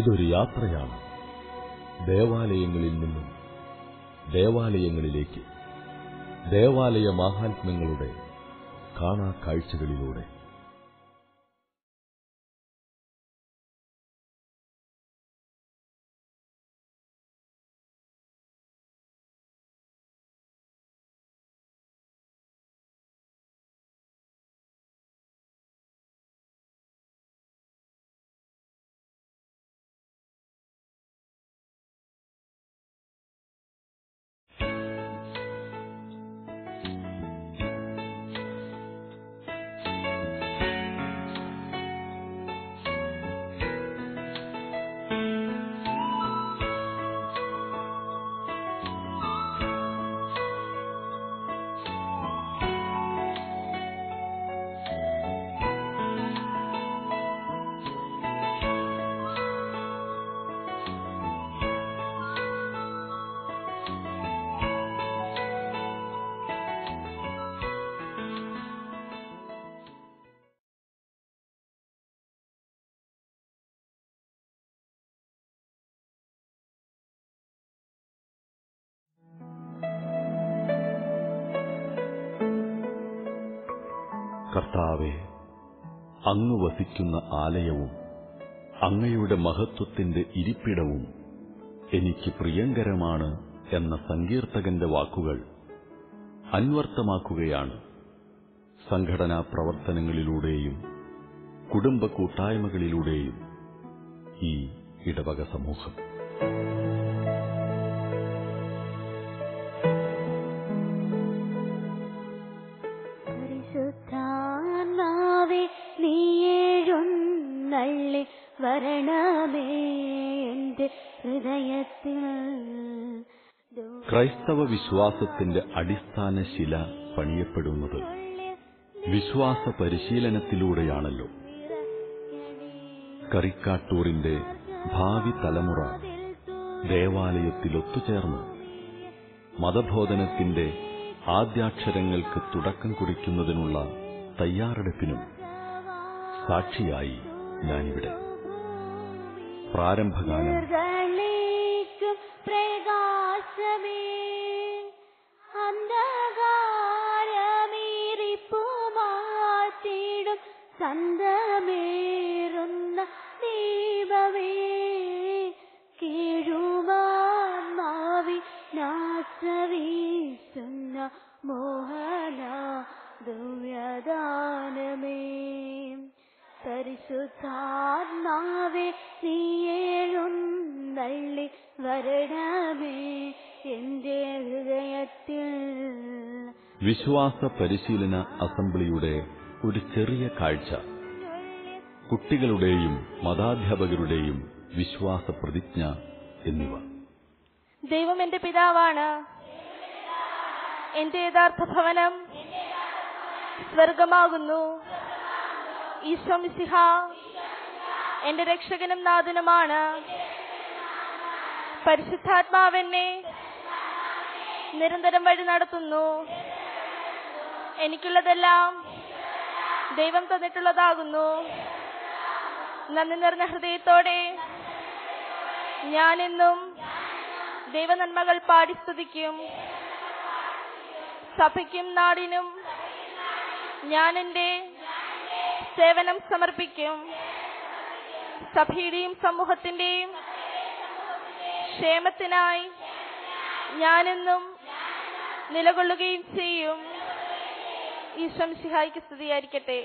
ഇതൊരു യാത്രയാണ് ദേവാലയങ്ങളിൽ നിന്നും ദേവാലയങ്ങളിലേക്ക് ദേവാലയ മാഹാത്മ്യങ്ങളുടെ കാണാ കാഴ്ചകളിലൂടെ കർത്താവെ അങ്ങ് വസിക്കുന്ന ആലയവും അങ്ങയുടെ മഹത്വത്തിന്റെ ഇരിപ്പിടവും എനിക്ക് പ്രിയങ്കരമാണ് എന്ന സങ്കീർത്തകന്റെ വാക്കുകൾ അന്വർത്ഥമാക്കുകയാണ് സംഘടനാ പ്രവർത്തനങ്ങളിലൂടെയും കുടുംബ കൂട്ടായ്മകളിലൂടെയും ഈ ഇടവക സമൂഹം പരിശുദ്ധാത്മാവേ നീയെഴുന്നള്ളി വരണമേ എന്റെ ഹൃദയത്തിൽ ക്രൈസ്തവ വിശ്വാസത്തിന്റെ അടിസ്ഥാന ശില പണിയപ്പെടുന്നത് വിശ്വാസ പരിശീലനത്തിലൂടെയാണല്ലോ കറിക്കാട്ടൂറിന്റെ ഭാവി തലമുറ ദേവാലയത്തിൽ ഒത്തുചേർന്ന് മതബോധനത്തിന്റെ ആദ്യാക്ഷരങ്ങൾക്ക് തുടക്കം കുറിക്കുന്നതിനുള്ള തയ്യാറെടുപ്പിനും സാക്ഷിയായി ഞാനിവിടെ പ്രാരംഭഗാനം ും പ്രകാശമേ അന്ധകാരമീറിപ്പുമാറ്റിടും സന്തമേറുന്ന ദീപമേ കീഴുമാവി നാശവീശുന്ന മോഹന ദിവ്യദാനമേ പരിശുദ്ധാത്മാവേ നീയേഴുന്നള്ളി വരണമേ എന്റെ ഹൃദയത്തിൽ വിശ്വാസ പരിശീലന അസംബ്ലിയുടെ ഒരു ചെറിയ കാഴ്ച കുട്ടികളുടെയും മതാധ്യാപകരുടെയും വിശ്വാസ പ്രതിജ്ഞ എന്നിവ ദൈവം എന്റെ പിതാവാണ് എന്റെ യഥാർത്ഥ ഭവനം സ്വർഗമാകുന്നു ഈശോ മിശിഹ എന്റെ രക്ഷകനും നാഥനുമാണ് പരിശുദ്ധാത്മാവെന്നെ നിരന്തരം വഴി നടത്തുന്നു എനിക്കുള്ളതെല്ലാം ദൈവം തന്നിട്ടുള്ളതാകുന്നു നന്ദി നിറഞ്ഞ ഹൃദയത്തോടെ ഞാനെന്നും ദൈവനന്മകൾ പാടി സ്തുതിക്കും സഭയ്ക്കും നാടിനും ഞാൻ എന്റെ സേവനം സമർപ്പിക്കും സഭയുടെയും സമൂഹത്തിന്റെയും ക്ഷേമത്തിനായി ഞാനെന്നും നിലകൊള്ളുകയും ചെയ്യും ഈശ്വം സിഹായിക്ക് സ്തുതിയായിരിക്കട്ടെ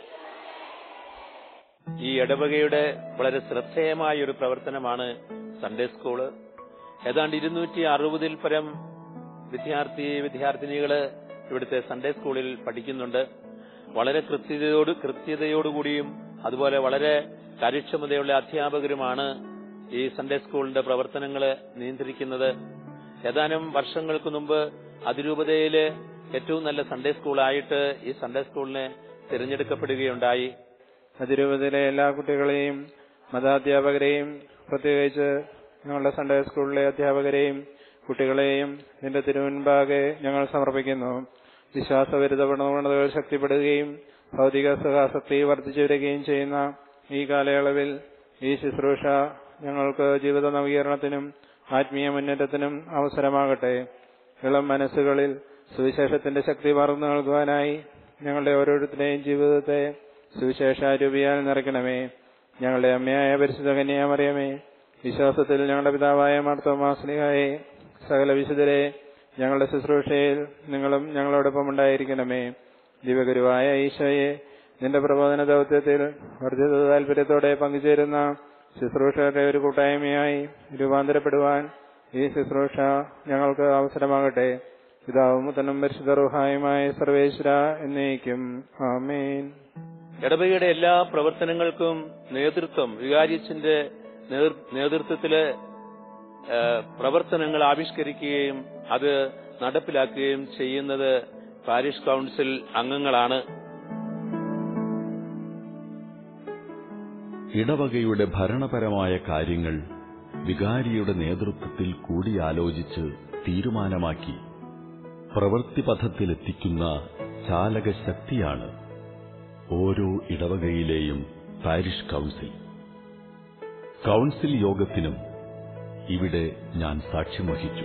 ഈ ഇടവകയുടെ വളരെ ശ്രദ്ധേയമായ ഒരു പ്രവർത്തനമാണ് സൺഡേ സ്കൂള് ഏതാണ്ട് ഇരുന്നൂറ്റി അറുപതിൽ പരം വിദ്യാർത്ഥി വിദ്യാർത്ഥിനികള് ഇവിടുത്തെ സൺഡേ സ്കൂളിൽ പഠിക്കുന്നുണ്ട് വളരെ കൃത്യതയോട് കൃത്യതയോടുകൂടിയും അതുപോലെ വളരെ കാര്യക്ഷമതയുള്ള അധ്യാപകരുമാണ് ഈ സൺഡേ സ്കൂളിന്റെ പ്രവർത്തനങ്ങളെ നിയന്ത്രിക്കുന്നത് ഏതാനും വർഷങ്ങൾക്ക് മുമ്പ് അതിരൂപതയിലെ ഏറ്റവും നല്ല സൺഡേ സ്കൂളായിട്ട് ഈ സൺഡേ സ്കൂളിനെ തിരഞ്ഞെടുക്കപ്പെടുകയുണ്ടായി അതിരൂപതയിലെ എല്ലാ കുട്ടികളെയും മതാധ്യാപകരെയും പ്രത്യേകിച്ച് ഞങ്ങളുടെ സൺഡേ സ്കൂളിലെ അധ്യാപകരെയും കുട്ടികളെയും ഇതിന്റെ തിരുമുൻപാകെ ഞങ്ങൾ സമർപ്പിക്കുന്നു വിശ്വാസവിരുദ്ധ പ്രവണതകൾ ശക്തിപ്പെടുകയും ഭൗതിക സുഖാസക്തി വർദ്ധിച്ചു വരികയും ചെയ്യുന്ന ഈ കാലയളവിൽ ഈ ശുശ്രൂഷ ഞങ്ങൾക്ക് ജീവിത നവീകരണത്തിനും ആത്മീയ മുന്നേറ്റത്തിനും അവസരമാകട്ടെ ഇളം മനസ്സുകളിൽ സുവിശേഷത്തിന്റെ ശക്തി പകർന്നു നൽകുവാനായി ഞങ്ങളുടെ ഓരോരുത്തരുടെയും ജീവിതത്തെ സുവിശേഷാരൂപിയാൽ നിറയ്ക്കണമേ ഞങ്ങളുടെ അമ്മയായ പരിശുദ്ധ കന്യാമറിയമേ വിശ്വാസത്തിൽ ഞങ്ങളുടെ പിതാവായ മാർത്തോമാസ്ലിഹായെ സകല വിശുദ്ധരെ ഞങ്ങളുടെ ശുശ്രൂഷയിൽ നിങ്ങളും ഞങ്ങളോടൊപ്പം ഉണ്ടായിരിക്കണമേ ദിവഗുരുവായ ഈശോയെ നിന്റെ പ്രബോധന ദൗത്യത്തിൽ വർദ്ധിത താല്പര്യത്തോടെ പങ്കുചേരുന്ന ശുശ്രൂഷയുടെ ഒരു കൂട്ടായ്മയായി രൂപാന്തരപ്പെടുവാൻ ഈ ശുശ്രൂഷ ഞങ്ങൾക്ക് അവസരമാകട്ടെ പിതാവും മുത്തനും പരിശുദ്ധ റുഹായുമായ സർവേശ്വര എന്നേക്കും ആമേൻ ഇടവകയുടെ എല്ലാ പ്രവർത്തനങ്ങൾക്കും നേതൃത്വം വികാരിയച്ഛന്റെ നേതൃ- നേതൃത്വത്തില് ആ, പ്രവർത്തനങ്ങൾ ആവിഷ്കരിക്കുകയും അത് നടപ്പിലാക്കുകയും ചെയ്യുന്നത് പാരിഷ് കൌൺസിൽ അംഗങ്ങളാണ് ഇടവകയുടെ ഭരണപരമായ കാര്യങ്ങൾ വികാരിയുടെ നേതൃത്വത്തിൽ കൂടിയാലോചിച്ച് തീരുമാനമാക്കി പ്രവൃത്തിപഥത്തിലെത്തിക്കുന്ന ചാലകശക്തിയാണ് ഓരോ ഇടവകയിലെയും പാരിഷ് കൌൺസിൽ കൌൺസിൽ യോഗത്തിനും ഇവിടെ ഞാൻ സാക്ഷ്യം വഹിച്ചു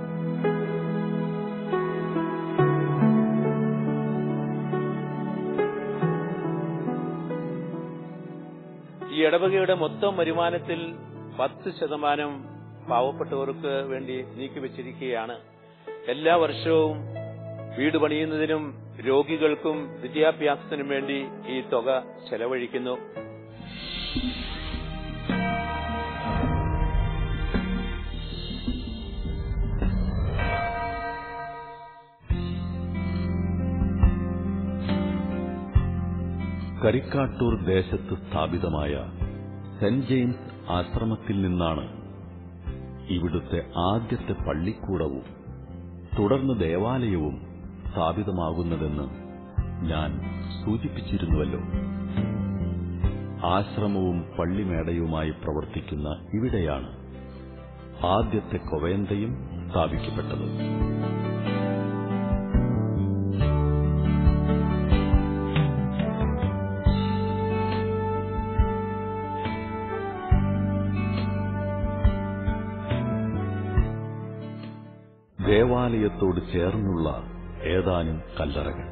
ഈ ഇടവകയുടെ മൊത്തം വരുമാനത്തിൽ പത്ത് ശതമാനം പാവപ്പെട്ടവർക്ക് വേണ്ടി നീക്കിവച്ചിരിക്കുകയാണ് എല്ലാ വർഷവും വീട് പണിയുന്നതിനും രോഗികൾക്കും വിദ്യാഭ്യാസത്തിനും വേണ്ടി ഈ തുക ചെലവഴിക്കുന്നു കരിക്കാട്ടൂർ ദേശത്ത് സ്ഥാപിതമായ സെന്റ് ജെയിംസ് ആശ്രമത്തിൽ നിന്നാണ് ഇവിടുത്തെ ആദ്യത്തെ പള്ളിക്കൂടവും തുടർന്ന് ദേവാലയവും സ്ഥാപിതമാകുന്നതെന്ന് ഞാൻ സൂചിപ്പിച്ചിരുന്നുവല്ലോ ആശ്രമവും പള്ളിമേടയുമായി പ്രവർത്തിക്കുന്ന ഇവിടെയാണ് ആദ്യത്തെ കൊവേന്തയും സ്ഥാപിക്കപ്പെട്ടത് ദേവാലയത്തോട് ചേർന്നുള്ള ഏതാനും കല്ലറകൾ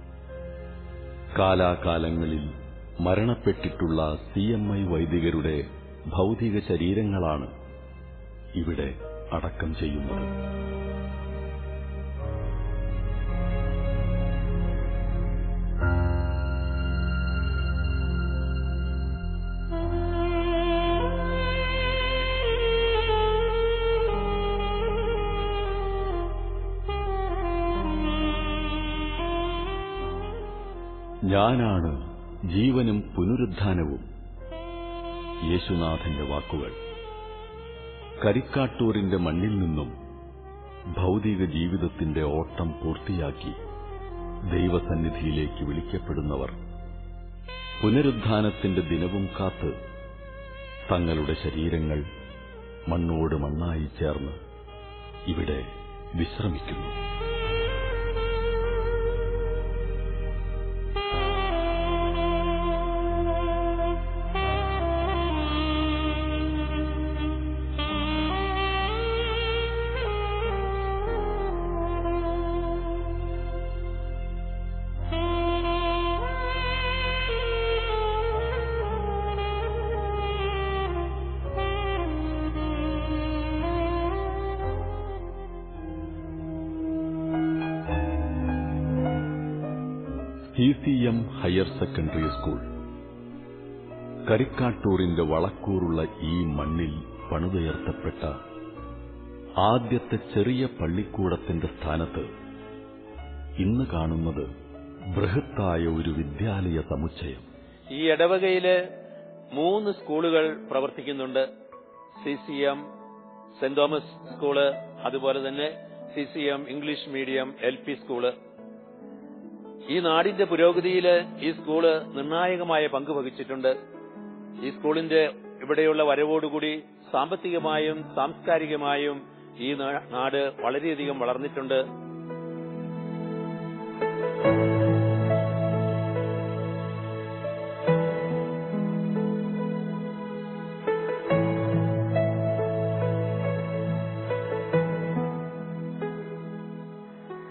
കാലാകാലങ്ങളിൽ മരണപ്പെട്ടിട്ടുള്ള സി എം ഐ വൈദികരുടെ ഭൗതിക ശരീരങ്ങളാണ് ഇവിടെ അടക്കം ചെയ്യുന്നത് ഞാനാണ് ജീവനും പുനരുദ്ധാനവും യേശുനാഥന്റെ വാക്കുകൾ കരിക്കാട്ടൂരിന്റെ മണ്ണിൽ നിന്നും ഭൗതിക ജീവിതത്തിന്റെ ഓട്ടം പൂർത്തിയാക്കി ദൈവസന്നിധിയിലേക്ക് വിളിക്കപ്പെടുന്നവർ പുനരുദ്ധാനത്തിന്റെ ദിനവും കാത്ത് തങ്ങളുടെ ശരീരങ്ങൾ മണ്ണോട് മണ്ണായി ചേർന്ന് ഇവിടെ വിശ്രമിക്കുന്നു C C M higher secondary school കരിക്കാട്ടൂരിന്റെ വളക്കൂറുള്ള ഈ മണ്ണിൽ പണിതുയർത്തപ്പെട്ട ആദ്യത്തെ ചെറിയ പള്ളിക്കൂടത്തിന്റെ സ്ഥാനത്ത് ഇന്ന് കാണുന്നത് ബൃഹത്തായ ഒരു വിദ്യാലയ സമുച്ചയം ഈ ഇടവകയില് മൂന്ന് സ്കൂളുകൾ പ്രവർത്തിക്കുന്നുണ്ട് C C M saint Thomas school അതുപോലെ തന്നെ C C M English medium L P school ഈ നാടിന്റെ പുരോഗതിയിൽ ഈ സ്കൂള് നിർണായകമായ പങ്ക് വഹിച്ചിട്ടുണ്ട് ഈ സ്കൂളിന്റെ ഇവിടെയുള്ള വരവോടുകൂടി സാമ്പത്തികമായും സാംസ്കാരികമായും ഈ നാ- നാട് വളരെയധികം വളർന്നിട്ടുണ്ട്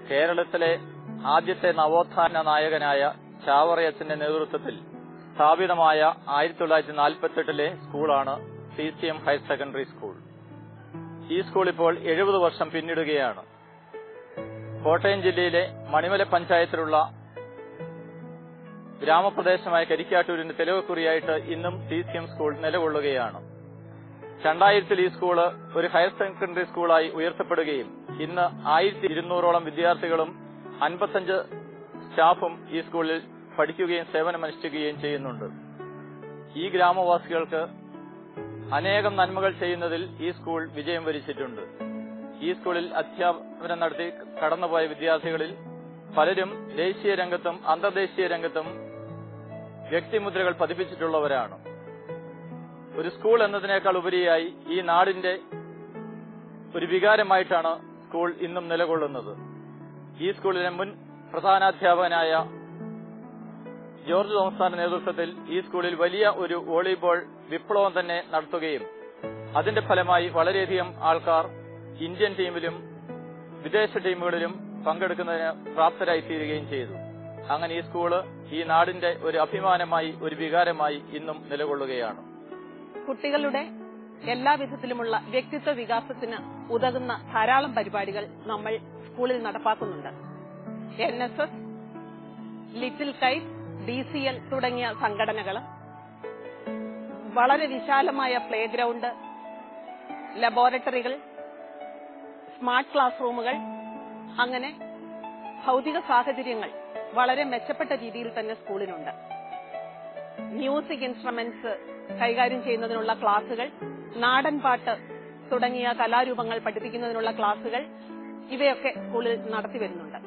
കേരളത്തിലെ ആദ്യത്തെ നവോത്ഥാന നായകനായ ചാവറയച്ചന്റെ നേതൃത്വത്തിൽ സ്ഥാപിതമായ ആയിരത്തി തൊള്ളായിരത്തി നാൽപ്പത്തെട്ടിലെ സ്കൂളാണ് C C M higher secondary school ഈ സ്കൂൾ ഇപ്പോൾ എഴുപത് വർഷം പിന്നിടുകയാണ് കോട്ടയം ജില്ലയിലെ മണിമല പഞ്ചായത്തിലുള്ള ഗ്രാമപ്രദേശമായ കരിക്കാട്ടൂരിന് തെളിവക്കുറിയായിട്ട് ഇന്നും സി സി എം സ്കൂൾ നിലകൊള്ളുകയാണ് രണ്ടായിരത്തിൽ ഈ സ്കൂള് ഒരു ഹയർ സെക്കൻഡറി സ്കൂളായി ഉയർത്തപ്പെടുകയും ഇന്ന് ആയിരത്തി ഇരുന്നൂറോളം വിദ്യാർത്ഥികളും അൻപത്തഞ്ച് സ്റ്റാഫും ഈ സ്കൂളിൽ പഠിക്കുകയും സേവനമനുഷ്ഠിക്കുകയും ചെയ്യുന്നുണ്ട് ഈ ഗ്രാമവാസികൾക്ക് അനേകം നന്മകൾ ചെയ്യുന്നതിൽ ഈ സ്കൂൾ വിജയം വരിച്ചിട്ടുണ്ട് ഈ സ്കൂളിൽ അധ്യാപനം നടത്തി കടന്നുപോയ വിദ്യാർത്ഥികളിൽ പലരും ദേശീയ രംഗത്തും അന്തർദേശീയ രംഗത്തും വ്യക്തിമുദ്രകൾ പതിപ്പിച്ചിട്ടുള്ളവരാണ് ഒരു സ്കൂൾ എന്നതിനേക്കാൾ ഉപരിയായി ഈ നാടിന്റെ ഒരു വികാരമായിട്ടാണ് സ്കൂൾ ഇന്നും നിലകൊള്ളുന്നത് ഈ സ്കൂളിലെ മുൻ പ്രധാനാധ്യാപകനായ ജോർജ് തോമസാന്റെ നേതൃത്വത്തിൽ ഈ സ്കൂളിൽ വലിയ ഒരു വോളിബോൾ വിപ്ലവം തന്നെ നടത്തുകയും അതിന്റെ ഫലമായി വളരെയധികം ആൾക്കാർ ഇന്ത്യൻ ടീമിലും വിദേശ ടീമുകളിലും പങ്കെടുക്കുന്നതിന് പ്രാപ്തരായി തീരുകയും ചെയ്തു അങ്ങനെ ഈ സ്കൂള് ഈ നാടിന്റെ ഒരു അഭിമാനമായി ഒരു വികാരമായി ഇന്നും നിലകൊള്ളുകയാണ് കുട്ടികളുടെ എല്ലാ വിധത്തിലുമുള്ള വ്യക്തിത്വ വികാസത്തിന് ഉതകുന്ന ധാരാളം പരിപാടികൾ നമ്മൾ സ്കൂളിൽ നടപ്പാക്കുന്നുണ്ട് N S S little kite D C L തുടങ്ങിയ സംഘടനകൾ വളരെ വിശാലമായ പ്ലേ ഗ്രൗണ്ട് ലബോറട്ടറികൾ സ്മാർട്ട് ക്ലാസ് റൂമുകൾ അങ്ങനെ ഭൗതിക സാഹചര്യങ്ങൾ വളരെ മെച്ചപ്പെട്ട രീതിയിൽ തന്നെ സ്കൂളിനുണ്ട് മ്യൂസിക് ഇൻസ്ട്രുമെന്റ്സ് കൈകാര്യം ചെയ്യുന്നതിനുള്ള ക്ലാസുകൾ നാടൻ പാട്ട് തുടങ്ങിയ കലാരൂപങ്ങൾ പഠിപ്പിക്കുന്നതിനുള്ള ക്ലാസുകൾ ഇവയൊക്കെ സ്കൂളിൽ നടത്തി വരുന്നുണ്ട്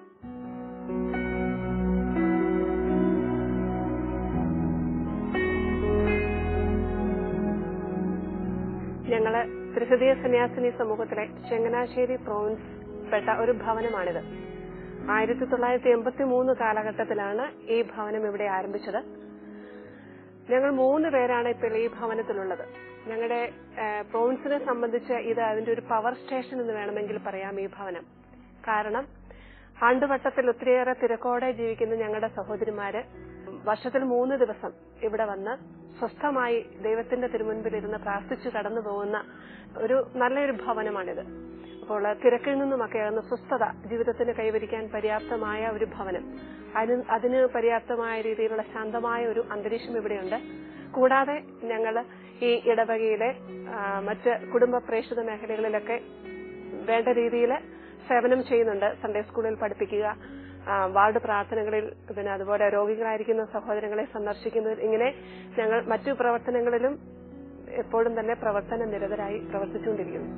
ഞങ്ങള് ത്രിഹൃദയ സന്യാസിനി സമൂഹത്തിലെ ചങ്ങനാശ്ശേരി പ്രോവിൻസ് പെട്ട ഒരു ഭവനമാണിത് ആയിരത്തി തൊള്ളായിരത്തി എൺപത്തി മൂന്ന് കാലഘട്ടത്തിലാണ് ഈ ഭവനം ഇവിടെ ആരംഭിച്ചത് ഞങ്ങൾ മൂന്ന് പേരാണ് ഇപ്പോൾ ഈ ഭവനത്തിലുള്ളത് ഞങ്ങളുടെ പ്രോവിൻസിനെ സംബന്ധിച്ച് ഇത് അതിന്റെ ഒരു പവർ സ്റ്റേഷൻ എന്ന് വേണമെങ്കിൽ പറയാം ഈ ഭവനം കാരണം ആണ്ടുവട്ടത്തിൽ ഒത്തിരിയേറെ തിരക്കോടെ ജീവിക്കുന്ന ഞങ്ങളുടെ സഹോദരിമാര് വർഷത്തിൽ മൂന്ന് ദിവസം ഇവിടെ വന്ന് സ്വസ്ഥമായി ദൈവത്തിന്റെ തിരുമുൻപിൽ ഇരുന്ന് പ്രാർത്ഥിച്ചു കടന്നു പോകുന്ന ഒരു നല്ലൊരു ഭവനമാണിത് അപ്പോൾ തിരക്കിൽ നിന്നുമൊക്കെ അകന്ന് സ്വസ്ഥത ജീവിതത്തിന് കൈവരിക്കാൻ പര്യാപ്തമായ ഒരു ഭവനം അതിന് അതിന് പര്യാപ്തമായ രീതിയിലുള്ള ശാന്തമായ ഒരു അന്തരീക്ഷം ഇവിടെയുണ്ട് കൂടാതെ ഞങ്ങൾ ഈ ഇടവകയിലെ ആ, മറ്റ് കുടുംബ പ്രേക്ഷിത മേഖലകളിലൊക്കെ വേണ്ട രീതിയിൽ സേവനം ചെയ്യുന്നുണ്ട് സൺഡേ സ്കൂളിൽ പഠിപ്പിക്കുക ആ, വാർഡ് പ്രാർത്ഥനകളിൽ പിന്നെ അതുപോലെ രോഗികളായിരിക്കുന്ന സഹോദരങ്ങളെ സന്ദർശിക്കുന്നത് ഇങ്ങനെ ഞങ്ങൾ മറ്റു പ്രവർത്തനങ്ങളിലും എപ്പോഴും തന്നെ പ്രവർത്തന നിരതരായി പ്രവർത്തിച്ചുകൊണ്ടിരിക്കുന്നു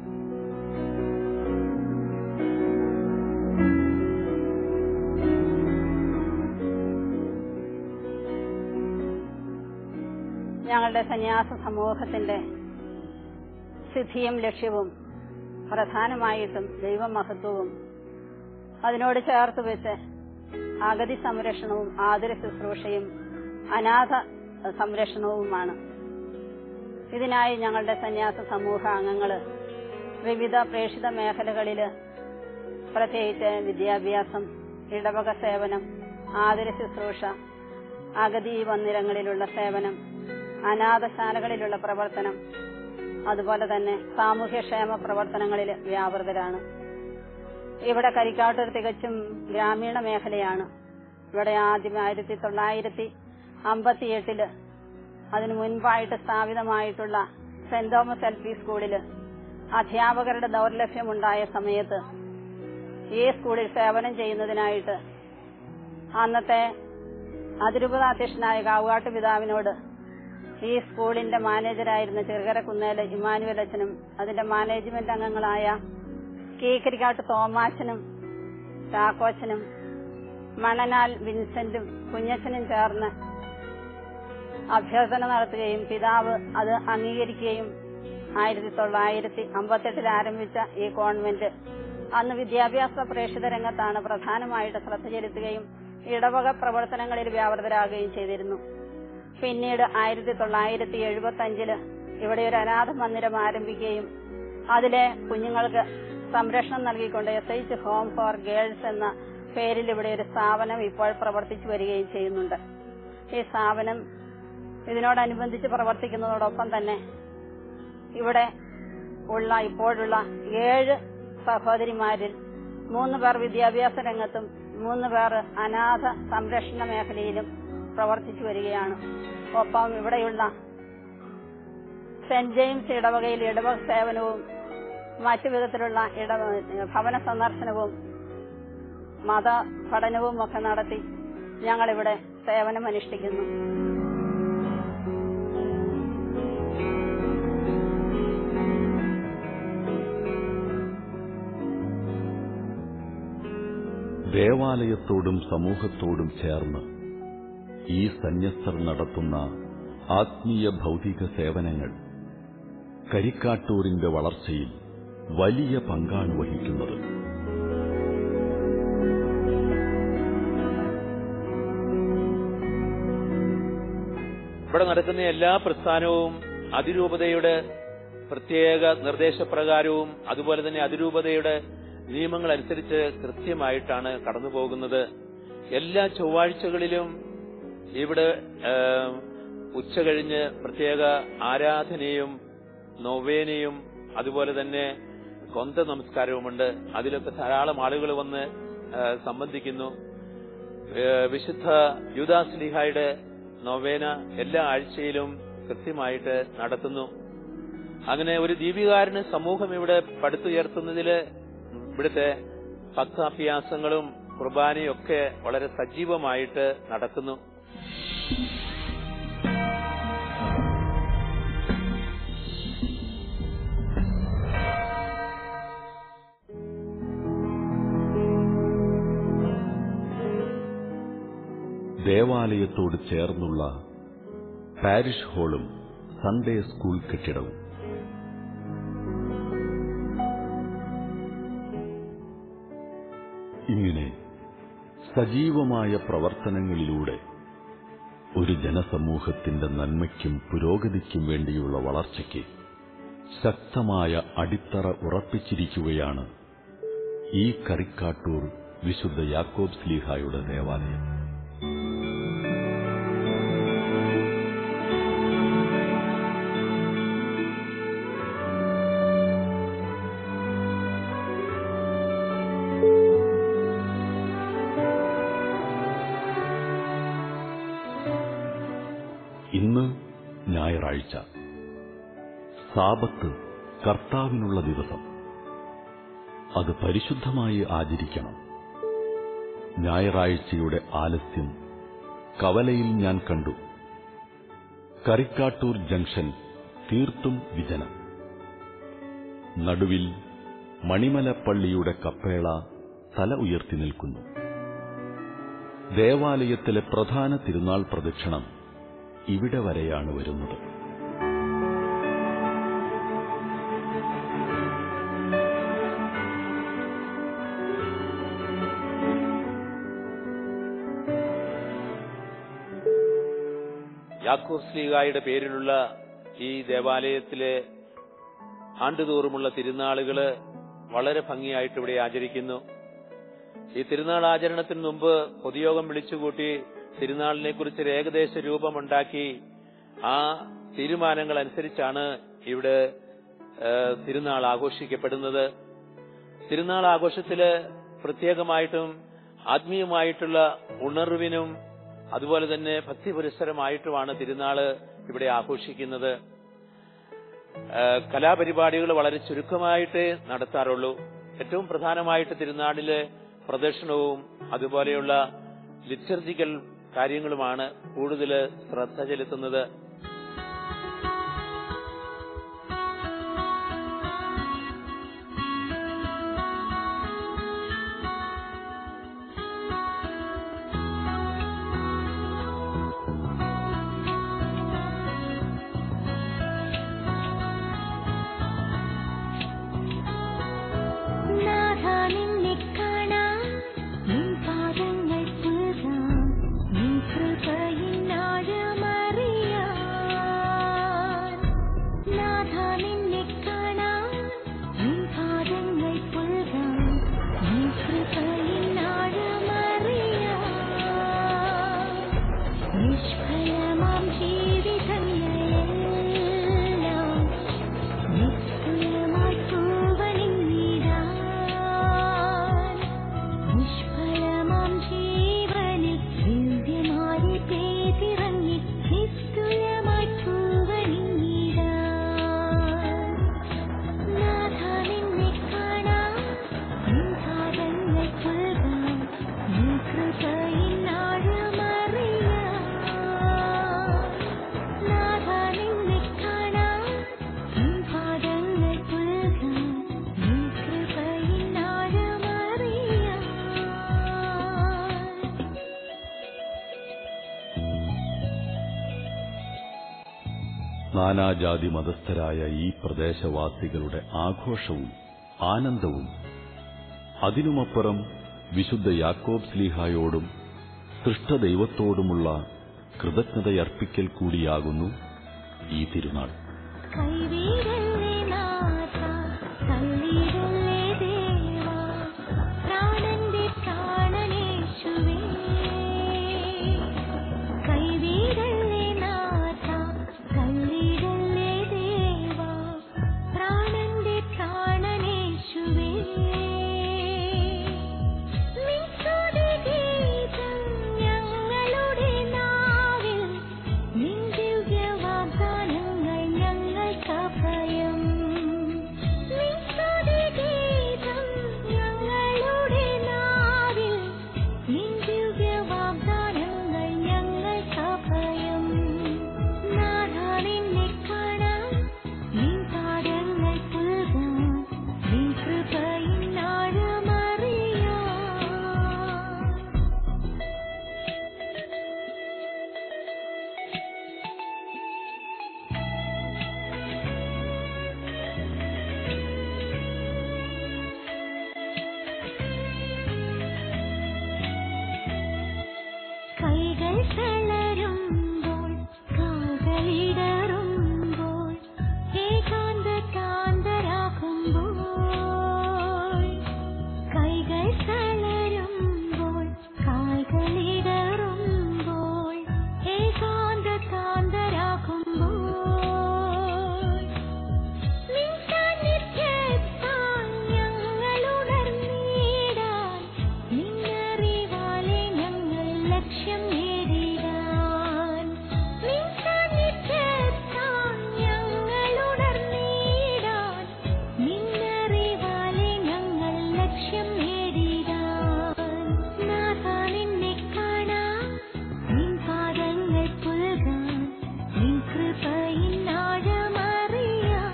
ഞങ്ങളുടെ സന്യാസ സമൂഹത്തിന്റെ സിദ്ധിയും ലക്ഷ്യവും പ്രധാനമായിട്ടും ദൈവമഹത്വവും അതിനോട് ചേർത്ത് വെച്ച് അഗതി സംരക്ഷണവും ആതുര ശുശ്രൂഷയും അനാഥ സംരക്ഷണവുമാണ് ഇതിനായി ഞങ്ങളുടെ സന്യാസ സമൂഹ അംഗങ്ങള് വിവിധ പ്രേക്ഷിത മേഖലകളില് പ്രത്യേകിച്ച് വിദ്യാഭ്യാസം ഇടവക സേവനം ആതുര ശുശ്രൂഷ അഗതി മന്ദിരങ്ങളിലുള്ള സേവനം അനാഥശാലകളിലുള്ള പ്രവർത്തനം അതുപോലെ തന്നെ സാമൂഹ്യക്ഷേമ പ്രവർത്തനങ്ങളിൽ വ്യാപൃതരാണ് ഇവിടെ കരിക്കാട്ടൂർ തികച്ചും ഗ്രാമീണ മേഖലയാണ് ഇവിടെ ആദ്യം ആയിരത്തി തൊള്ളായിരത്തി അമ്പത്തിയെട്ടില് അതിനു മുൻപായിട്ട് സ്ഥാപിതമായിട്ടുള്ള സെന്റ് തോമസ് എൽ പി സ്കൂളില് അധ്യാപകരുടെ ദൗർലഭ്യമുണ്ടായ സമയത്ത് ഈ സ്കൂളിൽ സേവനം ചെയ്യുന്നതിനായിട്ട് അന്നത്തെ അതിരൂപതാധ്യക്ഷനായ കാവുകാട്ട് പിതാവിനോട് ഈ സ്കൂളിന്റെ മാനേജരായിരുന്ന ചെറുകര കുന്നേല് ഇമാനുവൽ അച്ഛനും അതിന്റെ മാനേജ്മെന്റ് അംഗങ്ങളായ കീക്കരിക്കാട്ട് തോമാച്ചനും ചാക്കോച്ചനും മണനാൽ വിൻസെന്റും കുഞ്ഞച്ചനും ചേർന്ന് അഭ്യർത്ഥന നടത്തുകയും പിതാവ് അത് അംഗീകരിക്കുകയും ആയിരത്തി തൊള്ളായിരത്തി അമ്പത്തെട്ടിൽ ആരംഭിച്ച ഈ കോൺവെന്റ് അന്ന് വിദ്യാഭ്യാസ പ്രേക്ഷിത രംഗത്താണ് പ്രധാനമായിട്ട് ശ്രദ്ധ ചെലുത്തുകയും ഇടവക പ്രവർത്തനങ്ങളിൽ വ്യാപൃതരാകുകയും ചെയ്തിരുന്നു പിന്നീട് ആയിരത്തി തൊള്ളായിരത്തി എഴുപത്തി അഞ്ചില് ഇവിടെ ഒരു അനാഥ മന്ദിരം ആരംഭിക്കുകയും അതിലെ കുഞ്ഞുങ്ങൾക്ക് സംരക്ഷണം നൽകിക്കൊണ്ട് S H home for girls എന്ന പേരിൽ ഇവിടെ ഒരു സ്ഥാപനം ഇപ്പോൾ പ്രവർത്തിച്ചു വരികയും ചെയ്യുന്നുണ്ട് ഈ സ്ഥാപനം ഇതിനോടനുബന്ധിച്ച് പ്രവർത്തിക്കുന്നതോടൊപ്പം തന്നെ ഇവിടെ ഉള്ള ഇപ്പോഴുള്ള ഏഴ് സഹോദരിമാരിൽ മൂന്ന് പേർ വിദ്യാഭ്യാസ രംഗത്തും മൂന്ന് പേർ അനാഥ സംരക്ഷണ മേഖലയിലും പ്രവർത്തിച്ചു വരികയാണ് ഒപ്പം ഇവിടെയുള്ള സെന്റ് ജെയിംസ് ഇടവകയിൽ ഇടവക സേവനവും മറ്റു വിധത്തിലുള്ള ഇട ഭവന സന്ദർശനവും മത പഠനവും ഒക്കെ നടത്തി ഞങ്ങളിവിടെ സേവനം അനുഷ്ഠിക്കുന്നു ദേവാലയത്തോടും സമൂഹത്തോടും ചേർന്ന് ഈ സന്യസ്തർ നടത്തുന്ന ആത്മീയ ഭൗതിക സേവനങ്ങൾ കരിക്കാട്ടൂരിന്റെ വളർച്ചയിൽ വലിയ പങ്കാണ് വഹിക്കുന്നത് ഇവിടെ നടക്കുന്ന എല്ലാ പ്രസ്ഥാനവും അതിരൂപതയുടെ പ്രത്യേക നിർദ്ദേശപ്രകാരവും അതുപോലെ തന്നെ അതിരൂപതയുടെ നിയമങ്ങൾ അനുസരിച്ച് കൃത്യമായിട്ടാണ് കടന്നു പോകുന്നത് എല്ലാ ചൊവ്വാഴ്ചകളിലും ഇവിടെ ഏഹ്, ഉച്ച കഴിഞ്ഞ് പ്രത്യേക ആരാധനയും നൊവേനയും അതുപോലെ തന്നെ കൊന്ത നമസ്കാരവുമുണ്ട് അതിലൊക്കെ ധാരാളം ആളുകൾ വന്ന് ഏഹ്, സംബന്ധിക്കുന്നു ഏഹ്, വിശുദ്ധ യുദാസ്ലിഹായുടെ നൊവേന എല്ലാ ആഴ്ചയിലും കൃത്യമായിട്ട് നടത്തുന്നു അങ്ങനെ ഒരു ദീപികാരന് സമൂഹം ഇവിടെ പടുത്തുയർത്തുന്നതില് ഇവിടുത്തെ ഭക്താഭ്യാസങ്ങളും കുർബാനയും ഒക്കെ വളരെ സജീവമായിട്ട് നടക്കുന്നു ദേവാലയത്തോട് ചേർന്നുള്ള പാരിഷ് ഹാളും സൺഡേ സ്കൂൾ കെട്ടിടവും ഇങ്ങനെ സജീവമായ പ്രവർത്തനങ്ങളിലൂടെ ഒരു ജനസമൂഹത്തിന്റെ നന്മയ്ക്കും പുരോഗതിക്കും വേണ്ടിയുള്ള വളർച്ചയ്ക്ക് ശക്തമായ അടിത്തറ ഉറപ്പിച്ചിരിക്കുകയാണ് ഈ കറിക്കാട്ടൂർ വിശുദ്ധ യാക്കോബ് സ്ലീഹായുടെ ദേവാലയം ഇന്ന് ഞായറാഴ്ച സാപത്ത് കർത്താവിനുള്ള ദിവസം അത് പരിശുദ്ധമായി ആചരിക്കണം ഞായറാഴ്ചയുടെ ആലസ്യം കവലയിൽ ഞാൻ കണ്ടു കറിക്കാട്ടൂർ ജംഗ്ഷൻ തീർത്തും വിജനം നടുവിൽ മണിമലപ്പള്ളിയുടെ കപ്പേള തല ഉയർത്തി നിൽക്കുന്നു ദേവാലയത്തിലെ പ്രധാന തിരുനാൾ പ്രദക്ഷിണം ഇവിടെ വരെയാണ് വരുന്നത് യാക്കോബ് സ്ലീഗായുടെ പേരിലുള്ള ഈ ദേവാലയത്തിലെ ആണ്ടുതോറുമുള്ള തിരുനാളുകള് വളരെ ഭംഗിയായിട്ട് ഇവിടെ ആചരിക്കുന്നു ഈ തിരുനാൾ ആചരണത്തിന് മുമ്പ് പൊതുയോഗം വിളിച്ചുകൂട്ടി തിരുനാളിനെ കുറിച്ച് ഒരു ഏകദേശ രൂപമുണ്ടാക്കി ആ തീരുമാനങ്ങൾ അനുസരിച്ചാണ് ഇവിടെ ഏഹ്, തിരുനാൾ ആഘോഷിക്കപ്പെടുന്നത് തിരുനാൾ ആഘോഷത്തില് പ്രത്യേകമായിട്ടും ആത്മീയമായിട്ടുള്ള ഉണർവിനും അതുപോലെ തന്നെ ഭക്തിപുരസ്സരമായിട്ടുമാണ് തിരുനാള് ഇവിടെ ആഘോഷിക്കുന്നത് ഏഹ്, കലാപരിപാടികൾ വളരെ ചുരുക്കമായിട്ട് നടത്താറുള്ളൂ ഏറ്റവും പ്രധാനമായിട്ട് തിരുനാളിലെ പ്രദർശനവും അതുപോലെയുള്ള ലിറ്റർജിക്കൽ കാര്യങ്ങളുമാണ് കൂടുതൽ ശ്രദ്ധ ചെലുത്തുന്നത് നാഥാ നിന്നെ കാണാം നിൻ പാദങ്ങൾ പുൽകാം നിൻ കൃപയിൻ ആഴമറിയാം നാനാജാതി മതസ്ഥരായ ഈ പ്രദേശവാസികളുടെ ആഘോഷവും ആനന്ദവും അതിനുമപ്പുറം വിശുദ്ധ യാക്കോബ് സ്ലീഹായോടും സൃഷ്ടദൈവത്തോടുമുള്ള കൃതജ്ഞതയർപ്പിക്കൽ കൂടിയാകുന്നു ഈ തിരുനാൾ കൈവീരല്ലേ നാഥ കല്ലിടല്ലേ ദേവാ പ്രാണന്റെ പ്രാണനേശുവേ കൈവീരല്ലേ നാഥ കല്ലിടല്ലേ ദേവാ പ്രാണന്റെ പ്രാണനേശുവേ നിൻസ്തുതി ഗീതം ഞങ്ങളുടെ നാവിൽ നിൻ ദിവ്യവാഗ്ദാനങ്ങൾ ഞങ്ങൾക്കഭയം നിൻസ്തുതി ഗീതം ഞങ്ങളുടെ നാവിൽ നിൻ ദിവ്യവാഗ്ദാനങ്ങൾ ഞങ്ങൾക്കഭയം നാഥാ നിന്നെ കാണാൻ നിൻ പാദങ്ങൾ പുൽകാൻ നിൻ കൃപയിൻ ആഴമറിയാൻ കൈകൾ തളരുമ്പോൾ കാൽകളിടറുമ്പോൾ ഏകാന്ത കാന്തരാകുമ്പോൾ കൈകൾ തളരുമ്പോൾ കാൽകളിടറുമ്പോൾ ഏകാന്ത കാന്തരാകുമ്പോൾ നിൻ സാന്നിധ്യത്താൽ ഞങ്ങളുണർന്നിടാൻ നിന്നറിവാലെ ഞങ്ങൾ ലക്ഷ്യം നേടിടാൻ നിൻ സാന്നിധ്യത്താൽ ഞങ്ങളുണർന്നിടാൻ നിന്നറിവാലെ ഞങ്ങൾ ലക്ഷ്യം നേടിടാൻ നാഥാ നിന്നെ കാണാൻ നിൻ പാദങ്ങൾ പുൽകാൻ നിൻ കൃപയിൻ ആഴമറിയാൻ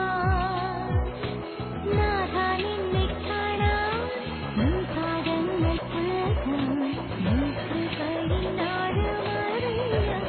നാഥാ നിന്നെ കാണാൻ നിൻ പാദങ്ങൾ പുൽകാൻ നിൻ കൃപയിൻ ആഴമറിയാൻ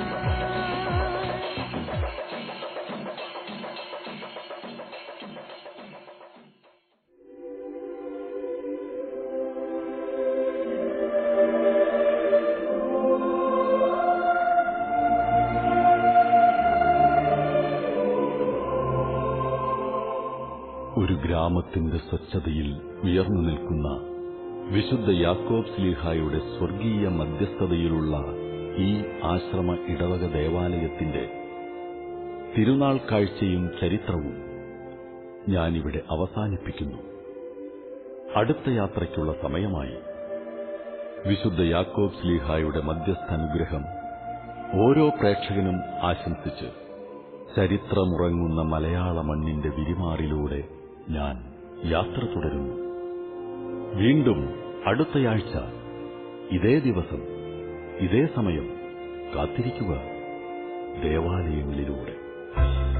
ഒരു ഗ്രാമത്തിന്റെ സ്വച്ഛതയിൽ ഉയർന്നു നിൽക്കുന്ന വിശുദ്ധ യാക്കോബ് സ്ലീഹായുടെ സ്വർഗീയ മധ്യസ്ഥതയിലുള്ള ഈ ആശ്രമ ഇടവക ദേവാലയത്തിന്റെ തിരുനാൾ കാഴ്ചയും ചരിത്രവും ഞാനിവിടെ അവസാനിപ്പിക്കുന്നു അടുത്ത യാത്രയ്ക്കുള്ള സമയമായി വിശുദ്ധ യാക്കോബ് സ്ലീഹായുടെ മധ്യസ്ഥാനുഗ്രഹം ഓരോ പ്രേക്ഷകനും ആശംസിച്ച് ചരിത്രമുറങ്ങുന്ന മലയാള മണ്ണിന്റെ വിരിമാറിലൂടെ ഞാൻ യാത്ര തുടരുന്നു വീണ്ടും അടുത്തയാഴ്ച ഇതേ ദിവസം ഇതേ സമയം കാത്തിരിക്കുക ദേവാലയങ്ങളിലൂടെ